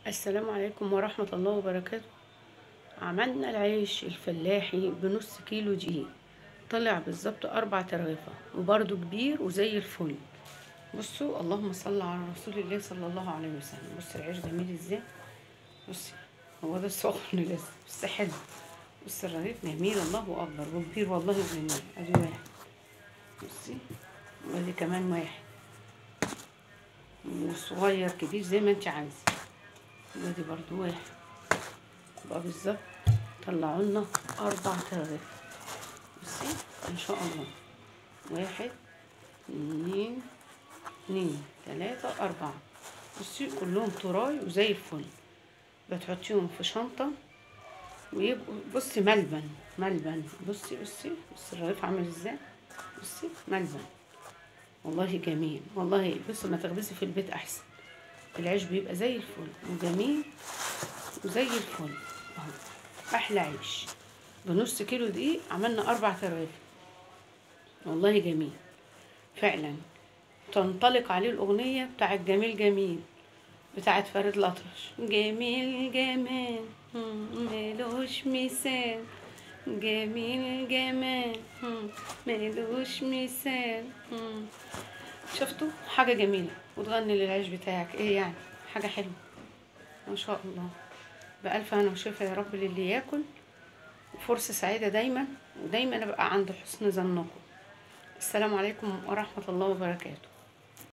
السلام عليكم ورحمة الله وبركاته عملنا العيش الفلاحي بنص كيلو دقيق طلع بالظبط أربع ترغيفة وبرده كبير وزي الفل بصوا اللهم صل على رسول الله صلى الله عليه وسلم بص العيش جميل ازاي بصي هو ده سخن لسه بس حلو بص الرغيف جميل الله أكبر وكبير والله جميل ادي واحد بصي وادي كمان واحد وصغير كبير زي ما انت عايزه وادي برضو واحد يبقى بالظبط طلعوا لنا اربع ترغيف بصي ان شاء الله واحد اتنين اتنين تلاتة أربعة بصي كلهم تراي وزي الفل بتحطيهم في شنطة ويبقوا بصي ملبن ملبن بصي بصي بصي الرغيف عامل ازاي بصي ملبن والله جميل والله بصي ما تخبزي في البيت احسن العيش بيبقى زي الفل وجميل وزي الفل اهو احلى عيش بنص كيلو دقيق عملنا اربع ترغيف والله جميل فعلا تنطلق عليه الاغنيه بتاعت جميل جميل بتاعت فريد الأطرش جميل جمال مم، ملوش مثال جميل جمال مم، ملوش مثال مم. شفتوا حاجة جميلة وتغني للعيش بتاعك ايه يعني حاجة حلوة ما شاء الله بألف هنا وشفا يا رب للي ياكل وفرصة سعيدة دايما ودايما أبقى عند حسن ظنكم السلام عليكم ورحمة الله وبركاته